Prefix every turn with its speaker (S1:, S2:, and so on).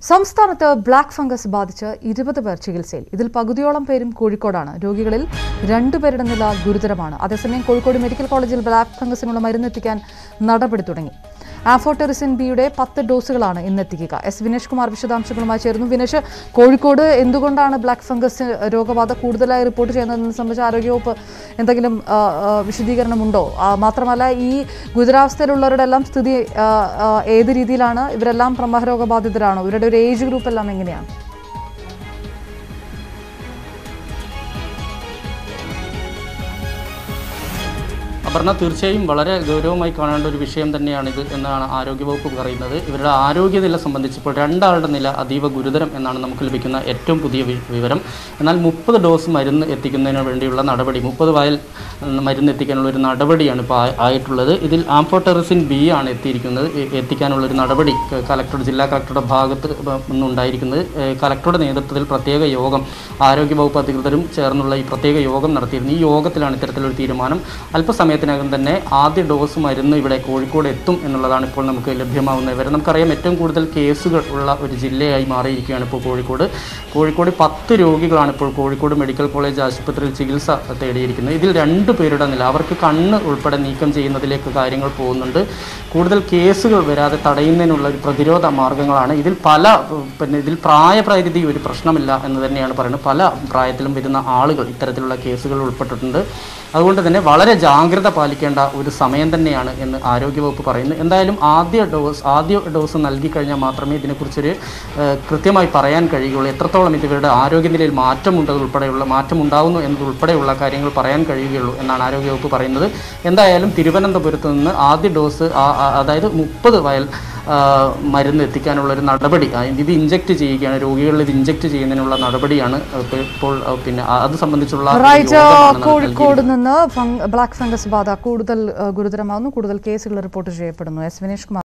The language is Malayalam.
S1: സംസ്ഥാനത്ത് ബ്ലാക്ക് ഫംഗസ് ബാധിച്ച് ഇരുപത് പേർ ചികിത്സയിൽ ഇതിൽ പകുതിയോളം പേരും കോഴിക്കോടാണ് രോഗികളിൽ രണ്ടുപേരുടെ നില ഗുരുതരമാണ് അതേസമയം കോഴിക്കോട് മെഡിക്കൽ കോളേജിൽ ബ്ലാക്ക് ഫംഗസിനുള്ള മരുന്നെത്തിക്കാൻ നടപടി തുടങ്ങി ആഫോടെറിസിൻ ബിയുടെ പത്ത് ഡോസുകളാണ് ഇന്നെത്തിക്കുക എസ് വിനേഷ് കുമാർ വിശദാംശങ്ങളുമായി ചേർന്നു വിനേഷ് കോഴിക്കോട് എന്തുകൊണ്ടാണ് ബ്ലാക്ക് ഫംഗസ് രോഗബാധ കൂടുതലായി റിപ്പോർട്ട് ചെയ്യുന്നതെന്ന് സംബന്ധിച്ച് ആരോഗ്യവകുപ്പ് എന്തെങ്കിലും ആ, ആ, വിശദീകരണമുണ്ടോ ആ, മാത്രമല്ല ഈ ഗുരുതരാവസ്ഥയിലുള്ളവരുടെ എല്ലാം സ്ഥിതി ആ, ആ, ഏത് രീതിയിലാണ് ഇവരെല്ലാം പ്രമേഹ രോഗബാധിതരാണോ ഇവരുടെ ഒരു ഏജ് ഗ്രൂപ്പ് എല്ലാം എങ്ങനെയാണ്
S2: അപർണ തീർച്ചയായും വളരെ ഗൗരവമായി കാണേണ്ട ഒരു വിഷയം തന്നെയാണിത് എന്നാണ് ആരോഗ്യവകുപ്പ് പറയുന്നത് ഇവരുടെ ആരോഗ്യനില സംബന്ധിച്ച് ഇപ്പോൾ രണ്ടാളുടെ നില അതീവ ഗുരുതരം എന്നാണ് നമുക്ക് ലഭിക്കുന്ന ഏറ്റവും പുതിയ വി- വിവരം എന്നാൽ മുപ്പത് ഡോസ് മരുന്ന് എത്തിക്കുന്നതിന് വേണ്ടിയുള്ള നടപടി മുപ്പത് വയൽ ഉം, മരുന്ന് എത്തിക്കാനുള്ള ഒരു നടപടിയാണ് ഇപ്പോൾ ആ- ആയിട്ടുള്ളത് ഇതിൽ ആംഫോടെറിസിൻ ബി ആണ് എത്തിയിരിക്കുന്നത് എ- എത്തിക്കാനുള്ള ഒരു നടപടി ക- കലക്ടർ ജില്ലാ കളക്ടറുടെ ഭാഗത്ത് നിന്നുണ്ടായിരിക്കുന്നത് ഏഹ് കലക്ടറുടെ നേതൃത്വത്തിൽ പ്രത്യേക യോഗം ആരോഗ്യവകുപ്പ് അധികൃതരും ചേർന്നുള്ള ഈ പ്രത്യേക യോഗം നടത്തിയിരുന്നു ഈ യോഗത്തിലാണ് ഇത്തരത്തിലൊരു തീരുമാനം അല്പസമയത്തിനകം തന്നെ ആദ്യ ഡോസ് മരുന്ന് ഇവിടെ കോഴിക്കോട് എത്തും എന്നുള്ളതാണ് ഇപ്പോൾ നമുക്ക് ലഭ്യമാകുന്ന വിവരം നമുക്കറിയാം ഏറ്റവും കൂടുതൽ കേസുകൾ ഉള്ള ഒരു ജില്ലയായി മാറിയിരിക്കുകയാണ് ഇപ്പോൾ കോഴിക്കോട് കോഴിക്കോട് പത്ത് രോഗികളാണ് ഇപ്പോൾ കോഴിക്കോട് മെഡിക്കൽ കോളേജ് ആശുപത്രിയിൽ ചികിത്സ തേടിയിരിക്കുന്നത് ഇതിൽ രണ്ട് പേരുടെ നില അവർക്ക് കണ്ണ് ഉൾപ്പെടെ നീക്കം ചെയ്യുന്നതിലേക്ക് കാര്യങ്ങൾ പോകുന്നുണ്ട് കൂടുതൽ കേസുകൾ വരാതെ തടയുന്നതിനുള്ള ഒരു പ്രതിരോധ മാർഗങ്ങളാണ് ഇതിൽ പല ഉം, പിന്നെ ഇതിൽ പ്രായപരിധി ഒരു പ്രശ്നമില്ല എന്ന് തന്നെയാണ് പറയുന്നത് പല പ്രായത്തിലും വരുന്ന ആളുകൾ ഇത്തരത്തിലുള്ള കേസുകൾ ഉൾപ്പെട്ടിട്ടുണ്ട് അതുകൊണ്ട് തന്നെ വളരെ ജാഗ്രത പാലിക്കേണ്ട ഒരു സമയം തന്നെയാണ് എന്ന് ആരോഗ്യവകുപ്പ് പറയുന്നു എന്തായാലും ആദ്യ ഡോസ് ആദ്യ ഡോസ് നൽകി കഴിഞ്ഞാൽ മാത്രമേ ഇതിനെക്കുറിച്ചൊരു ഏഹ്, കൃത്യമായി പറയാൻ കഴിയുകയുള്ളൂ എത്രത്തോളം ഇത് ഇവരുടെ ആരോഗ്യനിലയിൽ മാറ്റമുണ്ട് ഉൾപ്പെടെയുള്ള മാറ്റമുണ്ടാകുന്നു എന്നതുൾപ്പെടെയുള്ള കാര്യങ്ങൾ പറയാൻ കഴിയുകയുള്ളൂ എന്നാണ് ആരോഗ്യവകുപ്പ് പറയുന്നത് എന്തായാലും തിരുവനന്തപുരത്ത് നിന്ന് ആദ്യ ഡോസ് ആ- ആ- അതായത് മുപ്പത് വയൽ ആ, മരുന്ന് എത്തിക്കാനുള്ള ഒരു നടപടി ആ, ഇത് ഇഞ്ചക്ട് ചെയ്യുകയാണ് രോഗികളിൽ ഇത് ഇഞ്ചക്ട് ചെയ്യുന്നതിനുള്ള നടപടിയാണ് ഇപ്പോൾ ഇപ്പോൾ ആ, പിന്നെ ആ- അത് സംബന്ധിച്ചുള്ള ഒരു
S1: റൈറ്റ്
S2: യോഗമാണ് നൽകിയിരിക്കുന്നത്.
S1: കോഴിക്കോട് നിന്ന് ഫംഗ് ബ്ലാക്ക് ഫംഗസ് ബാധ കൂടുതൽ ആ, ഗുരുതരമാകുന്നു കൂടുതൽ കേസുകൾ റിപ്പോർട്ട് ചെയ്യപ്പെടുന്നു എസ് വിനേഷ് കുമാർ